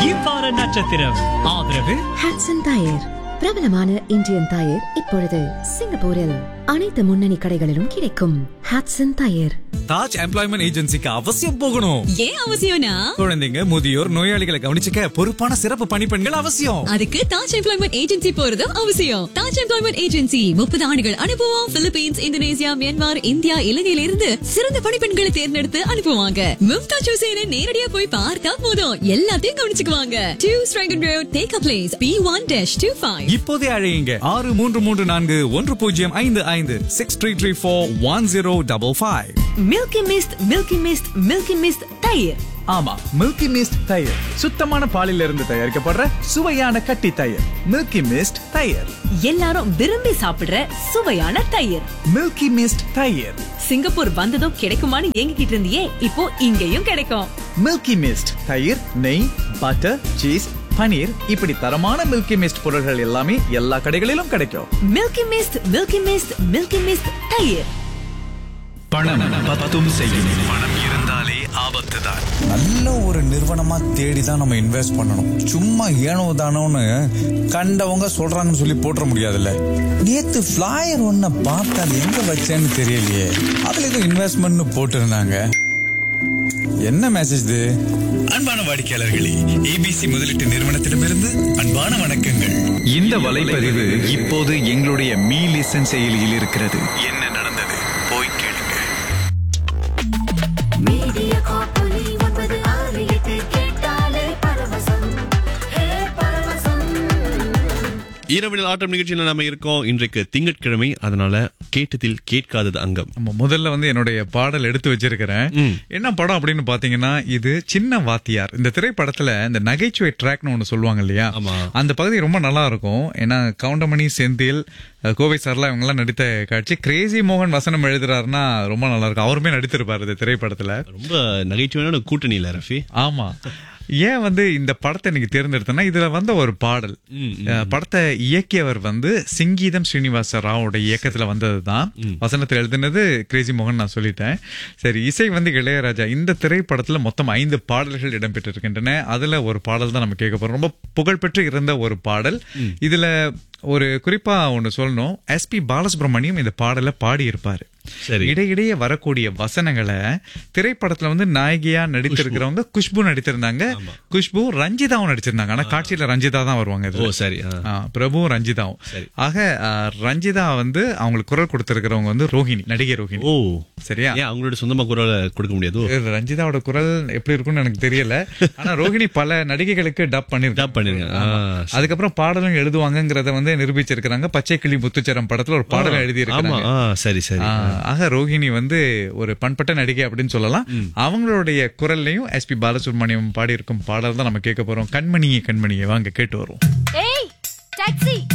இவ்வார நட்சத்திரம் ஆதரவு Hotson tyre பிரபலமான இந்தியன் டயர் இப்பொழுது சிங்கப்பூரில் அனைத்து முன்னணி கடைகளிலும் கிடைக்கும் ஹாட்சன் டயர் தாஜ் எம்ப்ளாய்மெண்ட் ஏஜென்சிக்கு அவசியம் போகணும் ஏன் அவசியம்னா குழந்தைங்க முதியோர் நோயாளிகளை கவனிச்சுக்க பொறுப்பான சிறப்பு பணிப்பெண்கள் அவசியம் அதுக்கு தாஜ் எம்ப்ளாய்மெண்ட் ஏஜென்சி போறதும் அவசியம் தாஜ் எம்ப்ளாய்மெண்ட் ஏஜென்சி முப்பது ஆண்டுகள் அனுபவம் பிலிப்பீன்ஸ் இந்தோனேசியா மியான்மர் இந்தியா இலங்கையில இருந்து சிறந்த பணிப்பெண்களை தேர்ந்தெடுத்து அனுப்புவாங்க மும்தாஜ் ஹுசேனை நேரடியா போய் பார்த்தா போதும் எல்லாத்தையும் கவனிச்சுக்குவாங்க two Strachan road take a place B one dash two five இப்போதே அழையுங்க ஆறு மூன்று மூன்று நான்கு ஒன்று பூஜ்ஜியம் ஐந்து ஐந்து six three three four one zero double five milky mist milky mist milky mist தயிர் ஆமா மில்கி மிஸ்ட் தயிர் சுத்தமான பாலில் இருந்து தயாரிக்கப்படுற சுவையான கட்டி தயிர் மில்கி மிஸ்ட் தயிர் எல்லாரும் விரும்பி சாப்பிடுற சுவையான தயிர் மில்கி மிஸ்ட் தயிர் சிங்கப்பூர் வந்ததும் கிடைக்குமான்னு ஏங்கிக்கிட்டு இருந்தியே இப்போ இங்கேயும் கிடைக்கும் மில்கி மிஸ்ட் தயிர் நெய் பட்டர் சீஸ் பனீர் இப்படி தரமான மில்கி மிஸ்ட் பொருட்கள் எல்லாமே எல்லா கடைகளிலும் கிடைக்கும் Milky mist milky mist milky mist தயிர் பணம் பத்தும் செய்யும் பணம் இருந்தாலே ஆபத்து தான் நல்ல ஒரு நிறுவனமா தேடி தான் நம்ம இன்வெஸ்ட் பண்ணணும் சும்மா ஏனோ தானோன்னு கண்டவங்க சொல்றாங்கன்னு சொல்லி போட்டுற முடியாதுல்ல நேத்து ஃபிளாயர் ஒன்ன பார்த்தா அது எங்க வச்சேன்னு தெரியலையே அதுல ஏதோ இன்வெஸ்ட்மெண்ட்னு போட்டிருந்தாங்க என்ன மெசேஜ் இது அன்பான வாடிக்கையாளர்களே ஏபிசி முதலீட்டு நிறுவனத்திடமிருந்து அன்பான வணக்கங்கள் இந்த வலைப்பதிவு இப்போது எங்களுடைய மீ லிசன் செயலியில் இருக்கிறது என்ன நடந்தது போய் கேளுங்க மீடியா காப்பொலி ஒன்பது ஆறு எட்டு கேட்டாலே பரவசம் ஹே பரவசம் இரவினல் ஆட்டம் நிகழ்ச்சியில் நாம இருக்கோம் இன்றைக்கு திங்கட்கிழமை அதனால கேட்டதில் கேட்காதது அங்கம் நம்ம முதல்ல வந்து என்னுடைய பாடல் எடுத்து வச்சிருக்கிறேன் ம். என்ன படம் அப்படின்னு பாத்தீங்கன்னா இது சின்ன வாத்தியார் இந்த திரைப்படத்துல இந்த நகைச்சுவை ட்ராக்னு ஒண்ணு சொல்லுவாங்க இல்லையா ஆமா. அந்த பகுதி ரொம்ப நல்லா இருக்கும் ஏன்னா கவுண்டமணி செந்தில் அஹ், கோவை சார்லாம் இவங்க எல்லாம் நடித்த காட்சி கிரேசி மோகன் வசனம் எழுதுறாருன்னா ரொம்ப நல்லா இருக்கும் அவருமே நடித்திருப்பாரு இந்த திரைப்படத்துல ரொம்ப நகைச்சுவையான கூட்டணி இல்ல ரஃபி ஆமா ஏன் வந்து இந்த படத்தை இன்னைக்கு தேர்ந்தெடுத்தேன்னா இதுல வந்த ஒரு பாடல் ம், ம். அஹ், படத்தை இயக்கியவர் வந்து சிங்கீதம் ஸ்ரீனிவாச ராவோட இயக்கத்துல வந்ததுதான் வசனத்தில் எழுதினது கிரேசி மோகன் நான் சொல்லிட்டேன் சரி இசை வந்து இளையராஜா இந்த திரைப்படத்துல மொத்தம் ஐந்து பாடல்கள் இடம்பெற்றிருக்கின்றன அதுல ஒரு பாடல் தான் நம்ம கேட்க போறோம் ரொம்ப புகழ்பெற்று இருந்த ஒரு பாடல் இதுல ஒரு குறிப்பா ஒன்னு சொல்லணும் எஸ்பி பாலசுப்ரமணியம் இந்த பாடலை பாடி இருப்பாரு சரி. இடையிடையே வரக்கூடிய வசனங்களை திரைப்படத்துல வந்து நாயகியா நடித்திருக்கிறவங்க குஷ்பு நடித்திருந்தாங்க குஷ்பு ரஞ்சிதாவும் நடிச்சிருந்தாங்க ஆனா காட்சியில ரஞ்சிதா தான் வருவாங்க ஓ இதுல. சரி ஆ. ஆ, பிரபுவும் ரஞ்சிதாவும் சரி. ஆக ஆ, ரஞ்சிதா வந்து அவங்களுக்கு குரல் கொடுத்திருக்கிறவங்க வந்து ரோஹிணி நடிகை ரோஹிணி ஓ சரியா ஏன் அவங்களோட சொந்தமா குரலை கொடுக்க முடியாதோ இது ரஞ்சிதாவோட குரல் எப்படி இருக்கும்னு எனக்கு தெரியல ஆனா ரோஹிணி பல நடிகைகளுக்கு டப் பண்ணிருக்காங்க டப் பண்ணிருக்காங்க. ஆ, ஆமா. அதுக்கப்புறம் பாடலும் எழுதுவாங்கங்கறத வந்து நிரூபிச்சிருக்கிறாங்க பச்சை கிளி முத்துச்சரம் படத்துல ஒரு பாடலும் எழுதி ஆமா இருக்காங்க ஆ, சரி சரி ஆக ரோஹிணி வந்து ஒரு பண்பட்ட நடிகை அப்படின்னு சொல்லலாம் அவங்களுடைய குரல்லையும் எஸ்பி பாலசுப்ரமணியம் பாடி இருக்கும் பாடல் தான் நம்ம கேட்க போறோம் கண்மணியே கண்மணியே வாங்க கேட்டு வருவோம் ஏய் டாக்ஸி